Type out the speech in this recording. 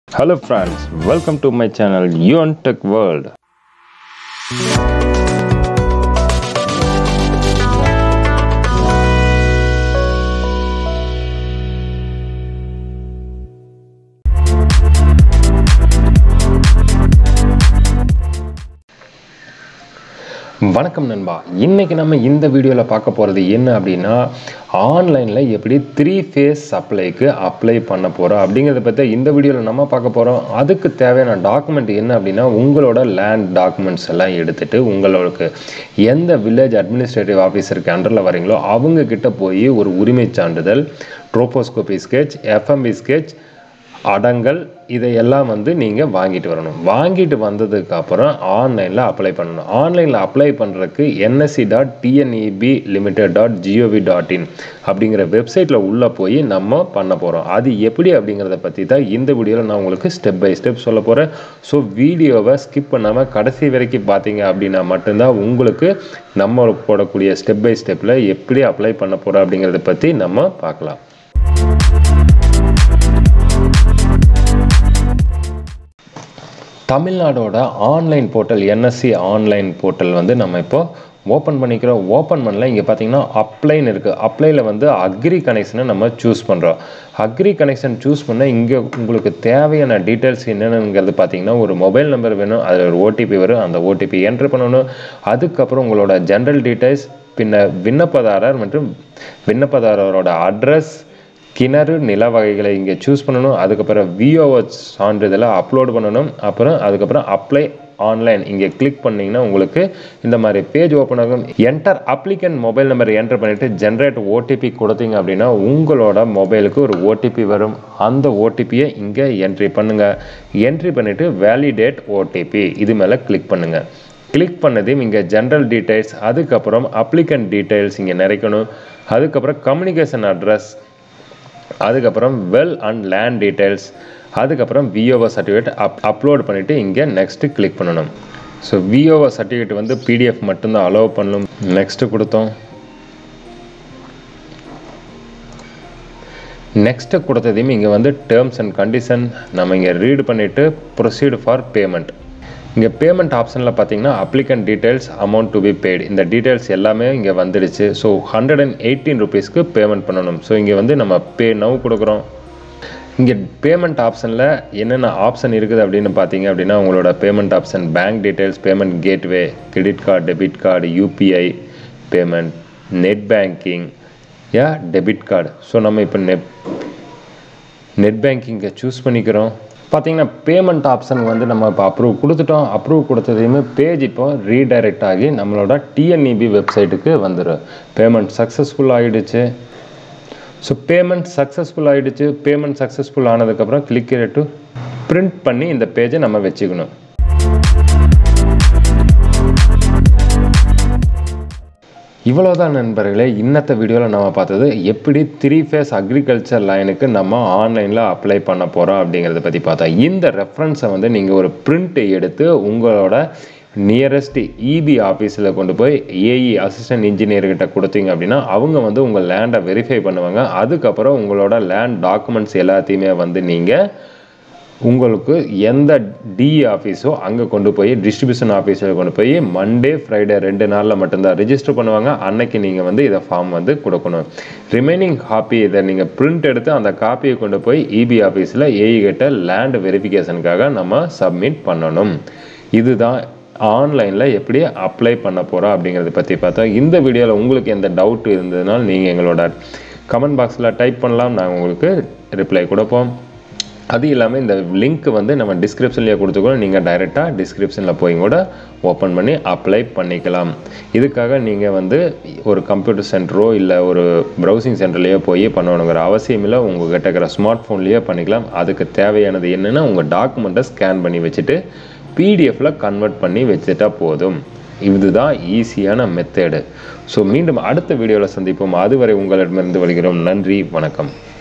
Hello friends, welcome to my channel Yuan Tech World. வணக்கம் நண்பா இன்னைக்கு நம்ம இந்த வீடியோவில் பார்க்க போகிறது என்ன அப்படின்னா ஆன்லைனில் எப்படி த்ரீ ஃபேஸ் சப்ளைக்கு அப்ளை பண்ண போகிறோம் அப்படிங்கிறத பற்றி இந்த வீடியோவில் நம்ம பார்க்க போகிறோம் அதுக்கு தேவையான டாக்குமெண்ட் என்ன அப்படின்னா உங்களோட லேண்ட் டாக்குமெண்ட்ஸ் எல்லாம் எடுத்துட்டு உங்களுக்கு எந்த வில்லேஜ் அட்மினிஸ்ட்ரேட்டிவ் ஆஃபீஸருக்கு அண்டரில் வரீங்களோ அவங்க கிட்ட போய் ஒரு உரிமை சான்றிதழ் ட்ரோபோஸ்கோபி ஸ்கெட்ச் எஃப்எம்பி ஸ்கெட்ச் அடங்கல் இதையெல்லாம் வந்து நீங்கள் வாங்கிட்டு வரணும் வாங்கிட்டு வந்ததுக்கு அப்புறம் ஆன்லைனில் அப்ளை பண்ணணும் ஆன்லைனில் அப்ளை பண்ணுறதுக்கு NSC dot TNEB limited dot G O V dot in அப்படிங்கிற வெப்சைட்டில் உள்ளே போய் நம்ம பண்ண போகிறோம் அது எப்படி அப்படிங்கிறத பற்றி தான் இந்த வீடியோவில் நான் உங்களுக்கு ஸ்டெப் பை ஸ்டெப் சொல்ல போகிறேன் ஸோ வீடியோவை ஸ்கிப் பண்ணாமல் கடைசி வரைக்கும் பார்த்தீங்க அப்படின்னா மட்டும்தான் உங்களுக்கு நம்ம போடக்கூடிய ஸ்டெப் பை ஸ்டெப்பில் எப்படி அப்ளை பண்ண போகிறோம் அப்படிங்கிறத பற்றி நம்ம பார்க்கலாம் தமிழ்நாடோட online portal NSC online portal வந்து நம்ம இப்போ ஓப்பன் பண்ணிக்கிறோம் ஓப்பன் பண்ணல இங்கே பார்த்தீங்கன்னா அப்ளைன்னு இருக்குது அப்ளைல வந்து அக்ரி கனெக்ஷனை நம்ம சூஸ் பண்ணுறோம் அக்ரி கனெக்ஷன் சூஸ் பண்ண இங்கே உங்களுக்கு தேவையான டீட்டெயில்ஸ் என்னென்னங்கிறது பார்த்தீங்கன்னா ஒரு மொபைல் நம்பர் வேணும் அதில் ஒரு ஓடிபி வரும் அந்த ஓடிபி என்ட்ரு பண்ணணும் அதுக்கப்புறம் உங்களோட ஜென்ரல் டீட்டெயில்ஸ் பின்ன விண்ணப்பதாரர் மற்றும் விண்ணப்பதாரரோட அட்ரஸ் கிணறு நில வகைகளை இங்கே சூஸ் பண்ணணும் அதுக்கப்புறம் விஓஓ சான்றிதழை அப்லோட் பண்ணணும் அப்புறம் அதுக்கப்புறம் அப்ளை ஆன்லைன் இங்கே கிளிக் பண்ணிங்கன்னா உங்களுக்கு இந்த மாதிரி பேஜ் ஓப்பன் ஆகும் enter applicant mobile number enter பண்ணிவிட்டு ஜென்ரேட் ஓடிபி கொடுத்தீங்க அப்படின்னா உங்களோட மொபைலுக்கு ஒரு ஓடிபி வரும் அந்த ஓடிபியை இங்கே என்ட்ரி பண்ணுங்கள் என்ட்ரி பண்ணிவிட்டு வேலிடேட் ஓடிபி இது மேலே கிளிக் பண்ணுங்கள் கிளிக் பண்ணதையும் இங்கே ஜென்ரல் டீட்டெயில்ஸ் அதுக்கப்புறம் அப்ளிகன்ட் டீட்டெயில்ஸ் இங்கே நிறைக்கணும் அதுக்கப்புறம் கம்யூனிகேஷன் அட்ரஸ் அதுக்கப்புறம் வெல் அண்ட் லேண்ட் டீட்டெயில்ஸ் அதுக்கப்புறம் விஓஓ சர்டிஃபிகேட் அப் அப்லோட் பண்ணிவிட்டு இங்கே நெக்ஸ்ட்டு கிளிக் பண்ணணும் ஸோ விஓஓ சர்டிஃபிகேட் வந்து பிடிஎஃப் மட்டும்தான் அலோவ் பண்ணணும் நெக்ஸ்ட்டு கொடுத்தோம் நெக்ஸ்ட்டு கொடுத்ததையும் இங்கே வந்து டேர்ம்ஸ் அண்ட் கண்டிஷன் நம்ம இங்கே ரீடு பண்ணிவிட்டு ப்ரொசீடு ஃபார் பேமெண்ட் இங்கே பேமெண்ட் ஆப்ஷனில் பார்த்தீங்கன்னா applicant details amount to be paid இந்த டீட்டெயில்ஸ் எல்லாமே இங்கே வந்துடுச்சு ஸோ ஹண்ட்ரட் அண்ட் எயிட்டீன் ருபீஸ்க்கு பேமெண்ட் பண்ணணும் ஸோ இங்கே வந்து நம்ம பே நவ் கொடுக்குறோம் இங்கே பேமெண்ட் ஆப்ஷனில் என்னென்ன ஆப்ஷன் இருக்குது அப்படின்னு பார்த்தீங்க அப்படின்னா உங்களோட payment option bank details payment gateway credit card debit card UPI payment net banking யா டெபிட் கார்டு ஸோ நம்ம இப்போ நெட் நெட் பேங்கிங்கை சூஸ் பண்ணிக்கிறோம் பார்த்தீங்கன்னா பேமெண்ட் ஆப்ஷன் வந்து நம்ம இப்போ அப்ரூவ் கொடுத்துட்டோம் அப்ரூவ் கொடுத்ததையுமே பேஜ் இப்போ ரீடைரக்ட் ஆகி நம்மளோட டிஎன்இபி வெப்சைட்டுக்கு வந்துடும் பேமெண்ட் சக்ஸஸ்ஃபுல் ஆகிடுச்சு ஸோ பேமெண்ட் சக்ஸஸ்ஃபுல் ஆகிடுச்சு பேமெண்ட் சக்ஸஸ்ஃபுல் ஆனதுக்கப்புறம் கிளிக் டு பிரிண்ட் பண்ணி இந்த பேஜை நம்ம வச்சுக்கணும் இவ்வளோதான் நண்பர்களே இன்னத்த வீடியோவில் நம்ம பார்த்தது எப்படி த்ரீ ஃபேஸ் அக்ரிகல்ச்சர் லைனுக்கு நம்ம ஆன்லைனில் அப்ளை பண்ண போகிறோம் அப்படிங்கிறத பற்றி பார்த்தோம் இந்த ரெஃபரன்ஸை வந்து நீங்கள் ஒரு பிரிண்ட் எடுத்து உங்களோட நியரஸ்ட் இபி ஆஃபீஸில் கொண்டு போய் ஏஇ அசிஸ்டன்ட் இன்ஜினியர்கிட்ட கொடுத்தீங்க அப்படின்னா அவங்க வந்து உங்கள் லேண்டை வெரிஃபை பண்ணுவாங்க அதுக்கப்புறம் உங்களோட லேண்ட் டாக்குமெண்ட்ஸ் எல்லாத்தையுமே வந்து நீங்கள் உங்களுக்கு எந்த டிஇ ஆஃபீஸோ அங்கே கொண்டு போய் டிஸ்ட்ரிபியூஷன் ஆஃபீஸில் கொண்டு போய் மண்டே ஃப்ரைடே ரெண்டு நாளில் மட்டும்தான் ரிஜிஸ்டர் பண்ணுவாங்க அன்னைக்கு நீங்கள் வந்து இதை ஃபார்ம் வந்து கொடுக்கணும் ரிமைனிங் காப்பி இதை நீங்கள் பிரிண்ட் எடுத்து அந்த காப்பியை கொண்டு போய் இபி ஆஃபீஸில் ஏஇ கிட்ட லேண்ட் வெரிஃபிகேஷனுக்காக நம்ம சப்மிட் பண்ணணும் இதுதான் ஆன்லைனில் எப்படி அப்ளை பண்ண போகிறோம் அப்படிங்கிறத பற்றி பார்த்தா இந்த வீடியோவில் உங்களுக்கு எந்த டவுட் இருந்ததுனால் நீங்கள் எங்களோட கமெண்ட் பாக்ஸில் டைப் பண்ணலாம் நாங்கள் உங்களுக்கு ரிப்ளை கொடுப்போம் அது இல்லாமல் இந்த லிங்க் வந்து நம்ம டிஸ்கிரிப்ஷன்லேயே கொடுத்துக்கணும் நீங்கள் டைரெக்டாக டிஸ்கிரிப்ஷனில் போய் கூட ஓப்பன் பண்ணி அப்ளை பண்ணிக்கலாம் இதுக்காக நீங்கள் வந்து ஒரு கம்ப்யூட்டர் சென்டரோ இல்லை ஒரு ப்ரௌசிங் சென்டர்லேயோ போய் பண்ணணுங்கிற அவசியம் இல்லை உங்கள் கிட்ட இருக்கிற ஸ்மார்ட் ஃபோன்லேயே பண்ணிக்கலாம் அதுக்கு தேவையானது என்னென்னா உங்கள் டாக்குமெண்ட்டை ஸ்கேன் பண்ணி வச்சுட்டு பிடிஎஃப்பில் கன்வெர்ட் பண்ணி வச்சுட்டா போதும் இதுதான் ஈஸியான மெத்தேடு ஸோ மீண்டும் அடுத்த வீடியோவில் சந்திப்போம் அதுவரை உங்களிடமிருந்து வருகிறோம் நன்றி வணக்கம்